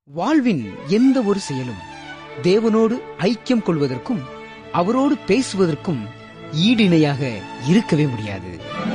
வாழ்வின் எந்த ஒரு செயலும் தேவனோடு ஐக்கியம் கொள்வதற்கும் அவரோடு பேசுவதற்கும் ஈடிணையாக இருக்கவே முடியாது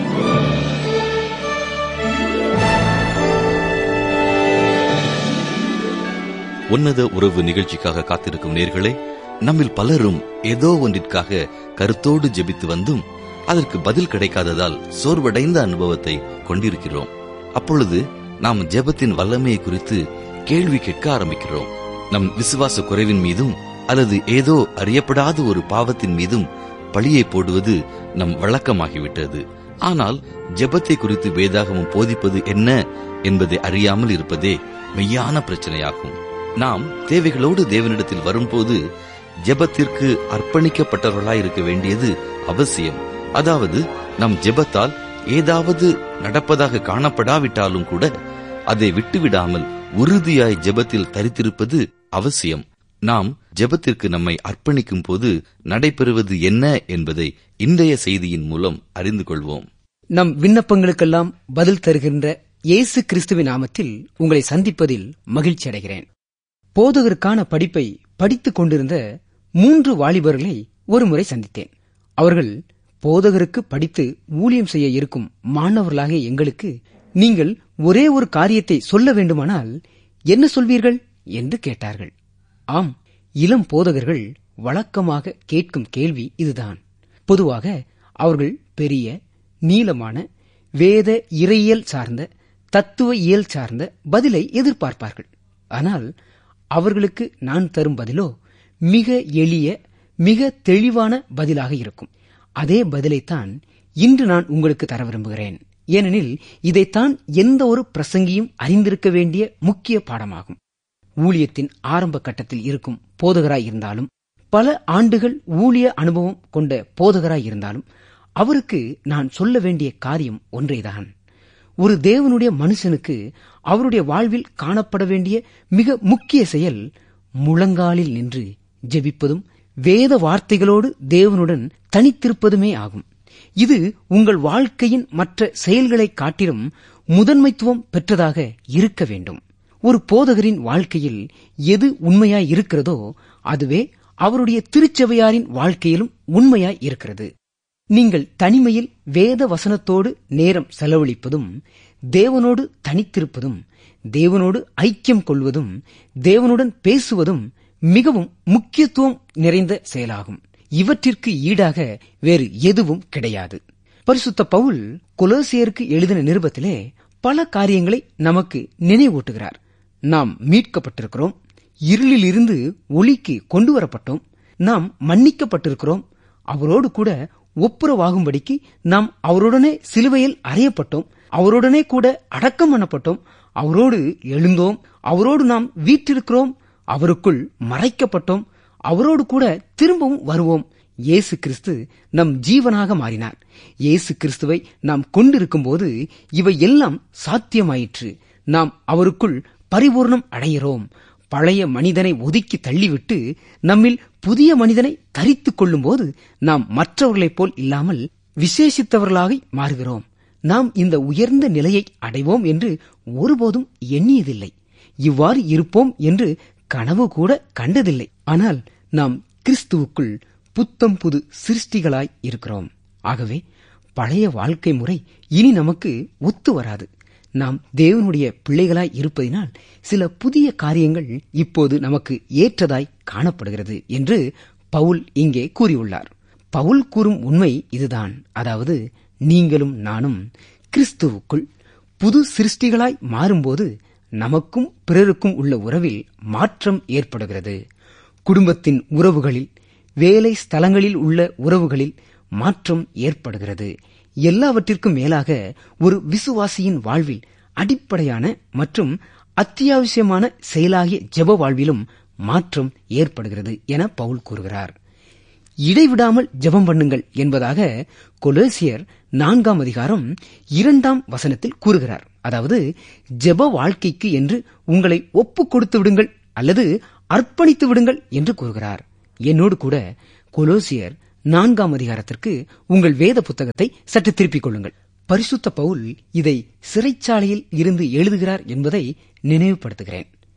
உன்னத உறவு நிகழ்ச்சிக்காக காத்திருக்கும் நேர்களே நம்மில் பலரும் ஏதோ ஒன்றிற்காக கருத்தோடு ஜெபித்து வந்தும் அதற்கு பதில் கிடைக்காததால் சோர்வடைந்த அனுபவத்தை கொண்டிருக்கிறோம் அப்பொழுது நாம் ஜெபத்தின் வல்லமையை குறித்து கேள்வி கேட்க ஆரம்பிக்கிறோம் நம் விசுவாச குறைவின் மீதும் அல்லது ஏதோ அறியப்படாத ஒரு பாவத்தின் மீதும் பழியை போடுவது நம் வழக்கமாகிவிட்டது ஆனால் ஜெபத்தை குறித்து வேதாகமம் போதிப்பது என்ன என்பதை அறியாமல் இருப்பதே மெய்யான பிரச்சனையாகும் நாம் தேவைகளோடு தேவனிடத்தில் வரும்போது ஜெபத்திற்கு அர்ப்பணிக்கப்பட்டவர்களாய் இருக்க வேண்டியது அவசியம் அதாவது நம் ஜெபத்தால் ஏதாவது நடப்பதாக காணப்படாவிட்டாலும் கூட அதை விட்டுவிடாமல் உறுதியாய் ஜெபத்தில் தரித்திருப்பது அவசியம் நாம் ஜெபத்திற்கு நம்மை அர்ப்பணிக்கும் போது நடைபெறுவது என்ன என்பதை இன்றைய செய்தியின் மூலம் அறிந்து கொள்வோம் நம் விண்ணப்பங்களுக்கெல்லாம் பதில் தருகின்ற இயேசு கிறிஸ்துவின் நாமத்தில் உங்களை சந்திப்பதில் மகிழ்ச்சி அடைகிறேன் போதகருக்கான படிப்பை படித்துக் கொண்டிருந்த மூன்று வாலிபர்களை ஒருமுறை சந்தித்தேன் அவர்கள் போதகருக்கு படித்து ஊழியம் செய்ய இருக்கும் மாணவர்களாக எங்களுக்கு நீங்கள் ஒரே ஒரு காரியத்தை சொல்ல வேண்டுமானால் என்ன சொல்வீர்கள் என்று கேட்டார்கள் ஆம் இளம் போதகர்கள் வழக்கமாக கேட்கும் கேள்வி இதுதான் பொதுவாக அவர்கள் பெரிய நீளமான வேத இறையியல் சார்ந்த தத்துவ இயல் சார்ந்த பதிலை எதிர்பார்ப்பார்கள் ஆனால் அவர்களுக்கு நான் தரும் பதிலோ மிக எளிய மிக தெளிவான பதிலாக இருக்கும் அதே பதிலைத்தான் இன்று நான் உங்களுக்கு தர விரும்புகிறேன் ஏனெனில் இதைத்தான் எந்த ஒரு பிரசங்கியும் அறிந்திருக்க வேண்டிய முக்கிய பாடமாகும் ஊழியத்தின் ஆரம்ப கட்டத்தில் இருக்கும் போதகராய் இருந்தாலும் பல ஆண்டுகள் ஊழிய அனுபவம் கொண்ட போதகராய் இருந்தாலும் அவருக்கு நான் சொல்ல வேண்டிய காரியம் ஒன்றேதான் ஒரு தேவனுடைய மனுஷனுக்கு அவருடைய வாழ்வில் காணப்பட வேண்டிய மிக முக்கிய செயல் முழங்காலில் நின்று ஜெபிப்பதும் வேத வார்த்தைகளோடு தேவனுடன் தனித்திருப்பதுமே ஆகும் இது உங்கள் வாழ்க்கையின் மற்ற செயல்களை காட்டிலும் முதன்மைத்துவம் பெற்றதாக இருக்க வேண்டும் ஒரு போதகரின் வாழ்க்கையில் எது உண்மையாய் இருக்கிறதோ அதுவே அவருடைய திருச்சபையாரின் வாழ்க்கையிலும் உண்மையாய் இருக்கிறது நீங்கள் தனிமையில் வேத வசனத்தோடு நேரம் செலவழிப்பதும் தேவனோடு தனித்திருப்பதும் தேவனோடு ஐக்கியம் கொள்வதும் தேவனுடன் பேசுவதும் மிகவும் முக்கியத்துவம் நிறைந்த செயலாகும் இவற்றிற்கு ஈடாக வேறு எதுவும் கிடையாது பரிசுத்த பவுல் கொலோசியருக்கு எழுதின நிருபத்திலே பல காரியங்களை நமக்கு நினைவூட்டுகிறார் நாம் மீட்கப்பட்டிருக்கிறோம் இருளில் இருந்து ஒளிக்கு கொண்டு வரப்பட்டோம் நாம் மன்னிக்கப்பட்டிருக்கிறோம் அவரோடு கூட ஒப்புரவாகும்படிக்கு நாம் அவருடனே சிலுவையில் அறையப்பட்டோம் அவருடனே கூட அடக்கம் பண்ணப்பட்டோம் அவரோடு எழுந்தோம் அவரோடு நாம் வீற்றிருக்கிறோம் அவருக்குள் மறைக்கப்பட்டோம் அவரோடு கூட திரும்பவும் வருவோம் இயேசு கிறிஸ்து நம் ஜீவனாக மாறினார் இயேசு கிறிஸ்துவை நாம் கொண்டிருக்கும் போது இவை எல்லாம் சாத்தியமாயிற்று நாம் அவருக்குள் பரிபூர்ணம் அடைகிறோம் பழைய மனிதனை ஒதுக்கி தள்ளிவிட்டு நம்மில் புதிய மனிதனை தரித்துக் கொள்ளும்போது நாம் மற்றவர்களைப் போல் இல்லாமல் விசேஷித்தவர்களாக மாறுகிறோம் நாம் இந்த உயர்ந்த நிலையை அடைவோம் என்று ஒருபோதும் எண்ணியதில்லை இவ்வாறு இருப்போம் என்று கனவு கூட கண்டதில்லை ஆனால் நாம் கிறிஸ்துவுக்குள் புத்தம் புது சிருஷ்டிகளாய் இருக்கிறோம் ஆகவே பழைய வாழ்க்கை முறை இனி நமக்கு ஒத்து வராது நாம் தேவனுடைய பிள்ளைகளாய் இருப்பதினால் சில புதிய காரியங்கள் இப்போது நமக்கு ஏற்றதாய் காணப்படுகிறது என்று பவுல் இங்கே கூறியுள்ளார் பவுல் கூறும் உண்மை இதுதான் அதாவது நீங்களும் நானும் கிறிஸ்துவுக்குள் புது சிருஷ்டிகளாய் மாறும்போது நமக்கும் பிறருக்கும் உள்ள உறவில் மாற்றம் ஏற்படுகிறது குடும்பத்தின் உறவுகளில் வேலை ஸ்தலங்களில் உள்ள உறவுகளில் மாற்றம் ஏற்படுகிறது எல்லாவற்றிற்கும் மேலாக ஒரு விசுவாசியின் வாழ்வில் அடிப்படையான மற்றும் அத்தியாவசியமான செயலாகிய ஜெப வாழ்விலும் மாற்றம் ஏற்படுகிறது என பவுல் கூறுகிறார் இடைவிடாமல் ஜெபம் பண்ணுங்கள் என்பதாக கொலேசியர் நான்காம் அதிகாரம் இரண்டாம் வசனத்தில் கூறுகிறார் அதாவது ஜெப வாழ்க்கைக்கு என்று உங்களை ஒப்புக் கொடுத்து விடுங்கள் அல்லது அர்ப்பணித்து விடுங்கள் என்று கூறுகிறார் என்னோடு கூட கொலோசியர் நான்காம் அதிகாரத்திற்கு உங்கள் வேத புத்தகத்தை சற்று திருப்பிக் கொள்ளுங்கள் பரிசுத்த பவுல் இதை சிறைச்சாலையில் இருந்து எழுதுகிறார் என்பதை நினைவுபடுத்துகிறேன்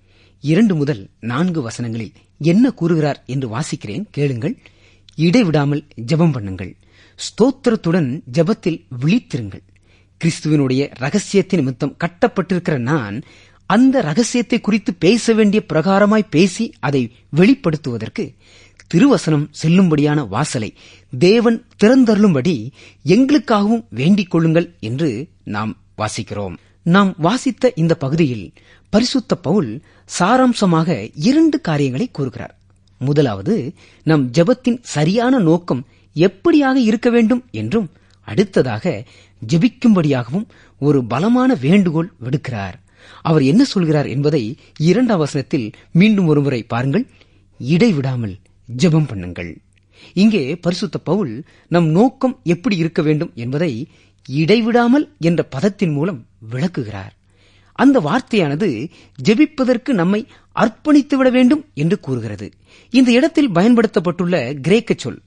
இரண்டு முதல் நான்கு வசனங்களில் என்ன கூறுகிறார் என்று வாசிக்கிறேன் கேளுங்கள் இடைவிடாமல் ஜெபம் பண்ணுங்கள் ஸ்தோத்திரத்துடன் ஜெபத்தில் விழித்திருங்கள் கிறிஸ்துவனுடைய ரகசியத்தின் நிமித்தம் கட்டப்பட்டிருக்கிற நான் அந்த ரகசியத்தை குறித்து பேச வேண்டிய பிரகாரமாய் பேசி அதை வெளிப்படுத்துவதற்கு திருவசனம் செல்லும்படியான வாசலை தேவன் திறந்தருளும்படி எங்களுக்காகவும் வேண்டிக் கொள்ளுங்கள் என்று நாம் வாசிக்கிறோம் நாம் வாசித்த இந்த பகுதியில் பரிசுத்த பவுல் சாராம்சமாக இரண்டு காரியங்களை கூறுகிறார் முதலாவது நம் ஜெபத்தின் சரியான நோக்கம் எப்படியாக இருக்க வேண்டும் என்றும் அடுத்ததாக ஜெபிக்கும்படியாகவும் ஒரு பலமான வேண்டுகோள் விடுக்கிறார் அவர் என்ன சொல்கிறார் என்பதை இரண்டாம் வசனத்தில் மீண்டும் ஒருமுறை பாருங்கள் இடைவிடாமல் ஜெபம் பண்ணுங்கள் இங்கே பரிசுத்த பவுல் நம் நோக்கம் எப்படி இருக்க வேண்டும் என்பதை இடைவிடாமல் என்ற பதத்தின் மூலம் விளக்குகிறார் அந்த வார்த்தையானது ஜெபிப்பதற்கு நம்மை அர்ப்பணித்து விட வேண்டும் என்று கூறுகிறது இந்த இடத்தில் பயன்படுத்தப்பட்டுள்ள கிரேக்க சொல்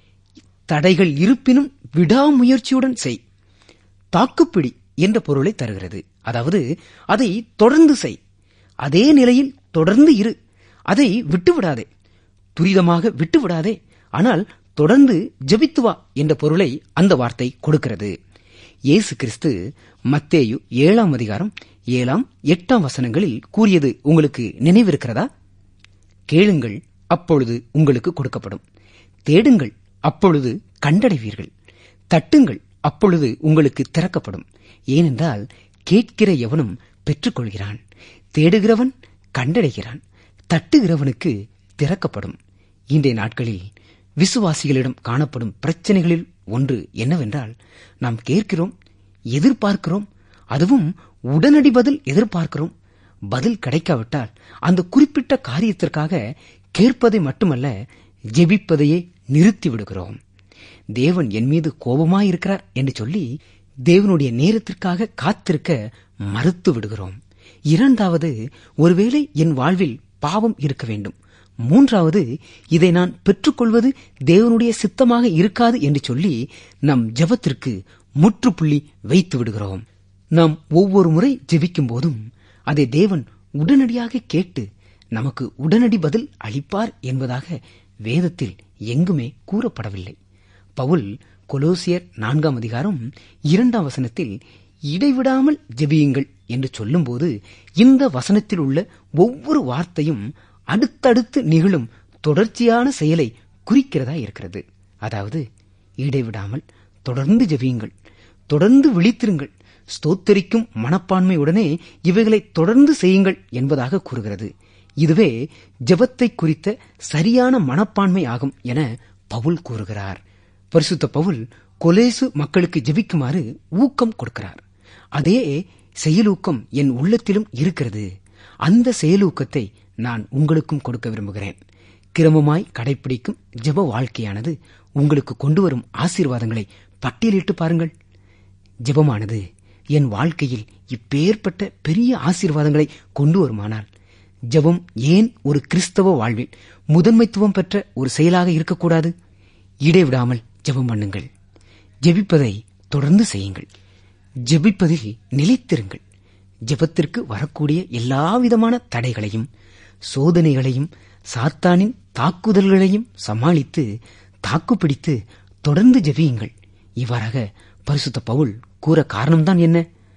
தடைகள் இருப்பினும் விடாமுயற்சியுடன் செய் தாக்குப்பிடி என்ற பொருளை தருகிறது அதாவது அதை தொடர்ந்து செய் அதே நிலையில் தொடர்ந்து இரு அதை விட்டுவிடாதே துரிதமாக விட்டுவிடாதே ஆனால் தொடர்ந்து ஜெபித்து வா என்ற பொருளை அந்த வார்த்தை கொடுக்கிறது இயேசு கிறிஸ்து மத்தேயு ஏழாம் அதிகாரம் ஏழாம் எட்டாம் வசனங்களில் கூறியது உங்களுக்கு நினைவிருக்கிறதா கேளுங்கள் அப்பொழுது உங்களுக்கு கொடுக்கப்படும் தேடுங்கள் அப்பொழுது கண்டடைவீர்கள் தட்டுங்கள் அப்பொழுது உங்களுக்கு திறக்கப்படும் ஏனென்றால் கேட்கிற எவனும் பெற்றுக்கொள்கிறான் தேடுகிறவன் கண்டடைகிறான் தட்டுகிறவனுக்கு திறக்கப்படும் இன்றைய நாட்களில் விசுவாசிகளிடம் காணப்படும் பிரச்சனைகளில் ஒன்று என்னவென்றால் நாம் கேட்கிறோம் எதிர்பார்க்கிறோம் அதுவும் உடனடி பதில் எதிர்பார்க்கிறோம் பதில் கிடைக்காவிட்டால் அந்த குறிப்பிட்ட காரியத்திற்காக கேட்பதை மட்டுமல்ல ஜெபிப்பதையே நிறுத்தி விடுகிறோம் தேவன் என் மீது கோபமாயிருக்கிறார் என்று சொல்லி தேவனுடைய நேரத்திற்காக காத்திருக்க மறுத்து விடுகிறோம் இரண்டாவது ஒருவேளை என் வாழ்வில் பாவம் இருக்க வேண்டும் மூன்றாவது இதை நான் பெற்றுக்கொள்வது தேவனுடைய சித்தமாக இருக்காது என்று சொல்லி நம் ஜெபத்திற்கு முற்றுப்புள்ளி வைத்து விடுகிறோம் நாம் ஒவ்வொரு முறை ஜெபிக்கும் போதும் அதை தேவன் உடனடியாக கேட்டு நமக்கு உடனடி பதில் அளிப்பார் என்பதாக வேதத்தில் எங்குமே கூறப்படவில்லை பவுல் கொலோசியர் நான்காம் அதிகாரம் இரண்டாம் வசனத்தில் இடைவிடாமல் ஜெபியுங்கள் என்று சொல்லும்போது இந்த வசனத்தில் உள்ள ஒவ்வொரு வார்த்தையும் அடுத்தடுத்து நிகழும் தொடர்ச்சியான செயலை குறிக்கிறதா இருக்கிறது அதாவது இடைவிடாமல் தொடர்ந்து ஜெபியுங்கள் தொடர்ந்து விழித்திருங்கள் ஸ்தோத்தரிக்கும் மனப்பான்மையுடனே இவைகளை தொடர்ந்து செய்யுங்கள் என்பதாக கூறுகிறது இதுவே ஜெபத்தை குறித்த சரியான மனப்பான்மை ஆகும் என பவுல் கூறுகிறார் பரிசுத்த பவுல் கொலேசு மக்களுக்கு ஜெபிக்குமாறு ஊக்கம் கொடுக்கிறார் அதே செயலூக்கம் என் உள்ளத்திலும் இருக்கிறது அந்த செயலூக்கத்தை நான் உங்களுக்கும் கொடுக்க விரும்புகிறேன் கிரமமாய் கடைபிடிக்கும் ஜெப வாழ்க்கையானது உங்களுக்கு கொண்டு வரும் ஆசீர்வாதங்களை பட்டியலிட்டு பாருங்கள் ஜெபமானது என் வாழ்க்கையில் இப்பேற்பட்ட பெரிய ஆசீர்வாதங்களை கொண்டு வருமானால் ஜெபம் ஏன் ஒரு கிறிஸ்தவ வாழ்வில் முதன்மைத்துவம் பெற்ற ஒரு செயலாக இருக்கக்கூடாது இடைவிடாமல் ஜெபம் பண்ணுங்கள் ஜெபிப்பதை தொடர்ந்து செய்யுங்கள் ஜெபிப்பதில் நிலைத்திருங்கள் ஜெபத்திற்கு வரக்கூடிய எல்லாவிதமான தடைகளையும் சோதனைகளையும் சாத்தானின் தாக்குதல்களையும் சமாளித்து தாக்குப்பிடித்து தொடர்ந்து ஜெபியுங்கள் இவ்வாறாக பரிசுத்த பவுல் கூற காரணம்தான் என்ன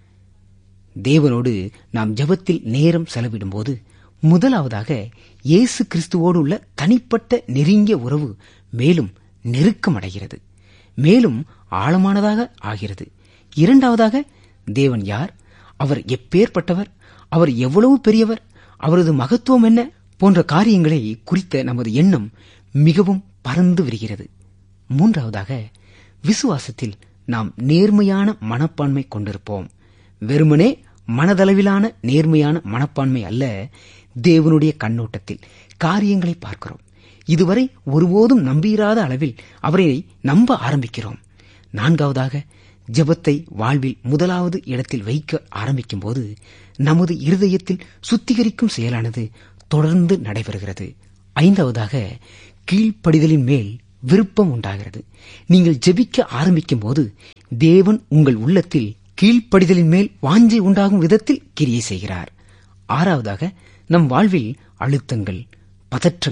தேவனோடு நாம் ஜெபத்தில் நேரம் செலவிடும்போது முதலாவதாக இயேசு கிறிஸ்துவோடு உள்ள தனிப்பட்ட நெருங்கிய உறவு மேலும் நெருக்கமடைகிறது மேலும் ஆழமானதாக ஆகிறது இரண்டாவதாக தேவன் யார் அவர் எப்பேற்பட்டவர் அவர் எவ்வளவு பெரியவர் அவரது மகத்துவம் என்ன போன்ற காரியங்களை குறித்த நமது எண்ணம் மிகவும் பறந்து விரிகிறது மூன்றாவதாக விசுவாசத்தில் நாம் நேர்மையான மனப்பான்மை கொண்டிருப்போம் வெறுமனே மனதளவிலான நேர்மையான மனப்பான்மை அல்ல தேவனுடைய கண்ணோட்டத்தில் காரியங்களை பார்க்கிறோம் இதுவரை ஒருபோதும் நம்பியிராத அளவில் அவரை நம்ப ஆரம்பிக்கிறோம் நான்காவதாக ஜெபத்தை வாழ்வில் முதலாவது இடத்தில் வைக்க ஆரம்பிக்கும் போது நமது இருதயத்தில் சுத்திகரிக்கும் செயலானது தொடர்ந்து நடைபெறுகிறது ஐந்தாவதாக கீழ்ப்படிதலின் மேல் விருப்பம் உண்டாகிறது நீங்கள் ஜெபிக்க ஆரம்பிக்கும் போது தேவன் உங்கள் உள்ளத்தில் கீழ்ப்படிதலின் மேல் வாஞ்சை உண்டாகும் விதத்தில் கிரியை செய்கிறார் ஆறாவதாக நம் வாழ்வில் அழுத்தங்கள் பதற்றங்கள்